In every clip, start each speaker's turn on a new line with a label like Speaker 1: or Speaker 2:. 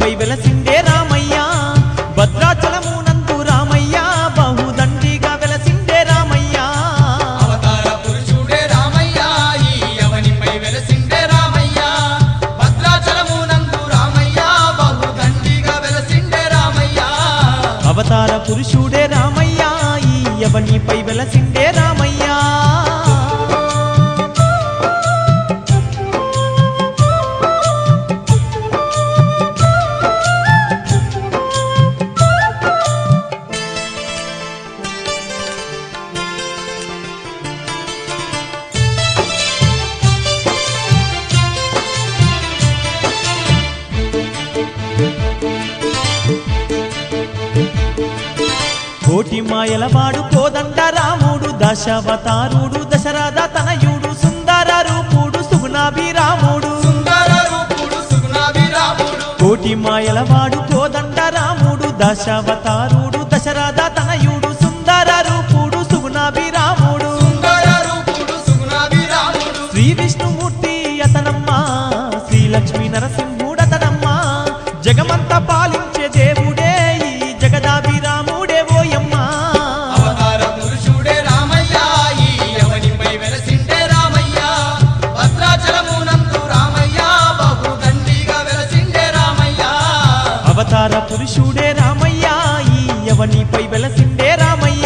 Speaker 1: అవనిపై వెలసిండే రామయ్య భద్రాచలమునందు రామయ్య బహుదండిగా వెలసిండే రామయ్య
Speaker 2: అవతార పురుషుడే రామయ్య ఈ అవనిపై వెలసిండే రామయ్య భద్రాచలమునందు రామయ్య బహుదండిగా వెలసిండే రామయ్య
Speaker 1: అవతార పురుషుడే రామయ్య ఈ అవనిపై వెలసిండే రామయ్య కోటి మాయలవాడు కోదండ రాముడు దశావతారుడు దశరథ తనయుడు సుందర రూపుడు సుగుణాభిరాముడు
Speaker 2: సుందర రూపుడు సుగుణాభిరాముడు
Speaker 1: కోటి మాయలవాడు కోదండ రాముడు దశావతారుడు దశరథ తనయుడు సుందర రూపుడు సుగుణాభిరాముడు
Speaker 2: సుందర రూపుడు సుగుణాభిరాముడు
Speaker 1: శ్రీ విష్ణుమూర్తి అతనమ్మ శ్రీ లక్ష్మీ నరసింహుడతనమ్మ జగమంతా పాలించే దేవుడే ఈ జగదాభిరాముడే ఓయమ్మ
Speaker 2: అవతార పురుషుడే రామయ్య ఈ అవనిపై వెలసిండే రామయ్య భద్రాచలమునందు రామయ్య బహుదండిగా వెలసిండే రామయ్య
Speaker 1: అవతార పురుషుడే రామయ్య ఈ యవనిపై వెలసిండే రామయ్య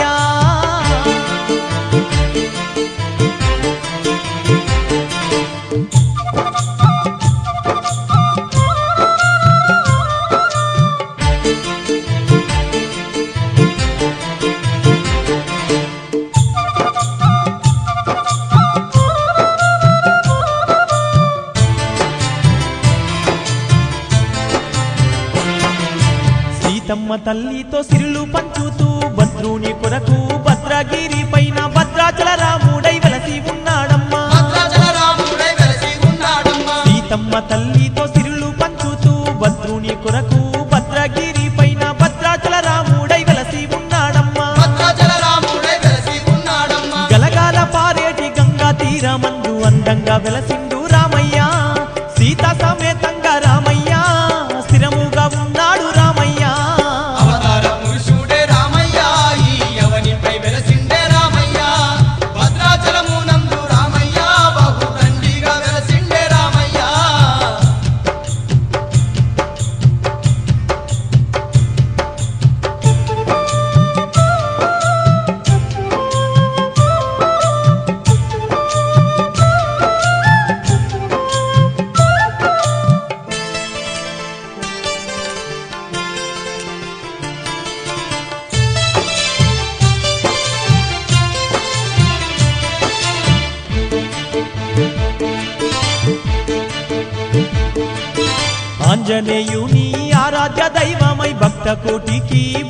Speaker 1: సీతమ్మ తల్లితో సిరులు పంచుతూ భద్రుని కొరకు భద్రగిరి పైన భద్రాచల రాముడై వెలసి ఉన్నాడమ్మా
Speaker 2: భద్రాచల రాముడై వెలసి ఉన్నాడమ్మా
Speaker 1: సీతమ్మ తల్లితో సిరులు పంచుతూ భద్రుని కొరకు భద్రగిరి పైన భద్రాచల రాముడై వెలసి ఉన్నాడమ్మా
Speaker 2: భద్రాచల రాముడై వెలసి ఉన్నాడమ్మా
Speaker 1: గలగాల పారేటి గంగా తీరమందు అందంగా వెలసిండు రామయ్య సీత సమేతంగా రామయ్య స్థిరముగా ఉన్నాడు రామయ్య
Speaker 2: అవతార పురుషుడే రామయ్య ఈ అవనిపై వెలసిండే రామయ్య భద్రాచలమునందు రామయ్య బహుదండిగా వెలసిండే రామయ్య
Speaker 1: ఆంజనేయుని ఆరాధ్య దైవమై భక్త కోటికి